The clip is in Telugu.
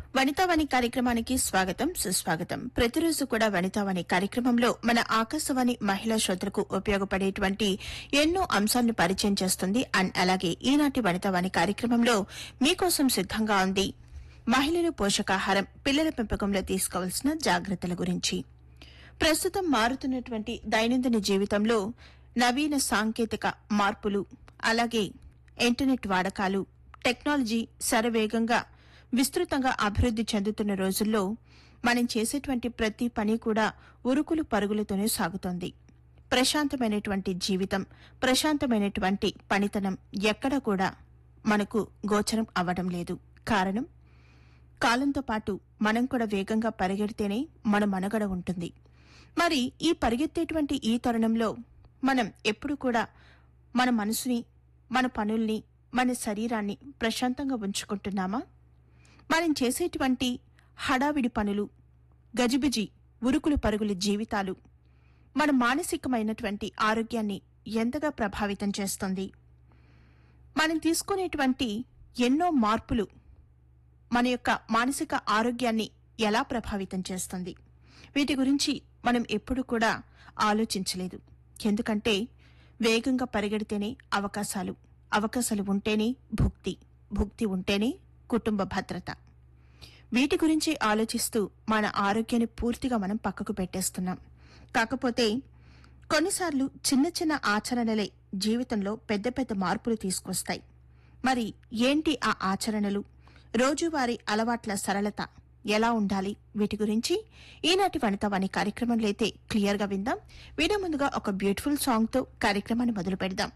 వనితావాణి కార్యక్రమానికి స్వాగతం సుస్వాగతం ప్రతిరోజు కూడా వనితావాణి కార్యక్రమంలో మన ఆకాశవాణి మహిళా శ్రోతలకు ఉపయోగపడేటువంటి ఎన్నో అంశాలను పరిచయం చేస్తుంది అండ్ అలాగే ఈనాటి వనితావాణి కార్యక్రమంలో మీకోసం సిద్దంగా ఉంది మహిళలు పోషకాహారం పిల్లల పెంపకంలో తీసుకోవాల్సిన జాగ్రత్తల గురించి ప్రస్తుతం మారుతున్నటువంటి దైనందిన జీవితంలో నవీన సాంకేతిక మార్పులు అలాగే ఇంటర్నెట్ వాడకాలు టెక్నాలజీ శరవేగంగా విస్తృతంగా అభివృద్ది చెందుతున్న రోజుల్లో మనం చేసేటువంటి ప్రతి పని కూడా ఉరుకులు పరుగులతోనే సాగుతోంది ప్రశాంతమైనటువంటి జీవితం ప్రశాంతమైనటువంటి పనితనం ఎక్కడ కూడా మనకు గోచరం అవ్వడం లేదు కారణం కాలంతో పాటు మనం కూడా వేగంగా పరిగెడితేనే మన మనుగడ ఉంటుంది మరి ఈ పరిగెత్తేటువంటి ఈ తరుణంలో మనం ఎప్పుడు కూడా మన మనసుని మన పనుల్ని మన శరీరాన్ని ప్రశాంతంగా ఉంచుకుంటున్నామా మనం చేసేటువంటి హడావిడి పనులు గజిబిజి ఉరుకులు పరుగుల జీవితాలు మన మానసికమైనటువంటి ఆరోగ్యాన్ని ఎంతగా ప్రభావితం చేస్తుంది మనం తీసుకునేటువంటి ఎన్నో మార్పులు మన యొక్క మానసిక ఆరోగ్యాన్ని ఎలా ప్రభావితం చేస్తుంది వీటి గురించి మనం ఎప్పుడు కూడా ఆలోచించలేదు ఎందుకంటే వేగంగా పరిగెడితేనే అవకాశాలు అవకాశాలు ఉంటేనే భుక్తి భుక్తి ఉంటేనే కుటుంబ భద్రత వీటి గురించి ఆలోచిస్తూ మన ఆరోగ్యాన్ని పూర్తిగా మనం పక్కకు పెట్టేస్తున్నాం కాకపోతే కొన్నిసార్లు చిన్న చిన్న ఆచరణలే జీవితంలో పెద్ద పెద్ద మార్పులు తీసుకొస్తాయి మరి ఏంటి ఆ ఆచరణలు రోజువారీ అలవాట్ల సరళత ఎలా ఉండాలి వీటి గురించి ఈనాటి వనితవాణి కార్యక్రమంలో అయితే క్లియర్ గా విందాం వీడియో ముందుగా ఒక బ్యూటిఫుల్ సాంగ్ తో కార్యక్రమాన్ని మొదలు పెడదాం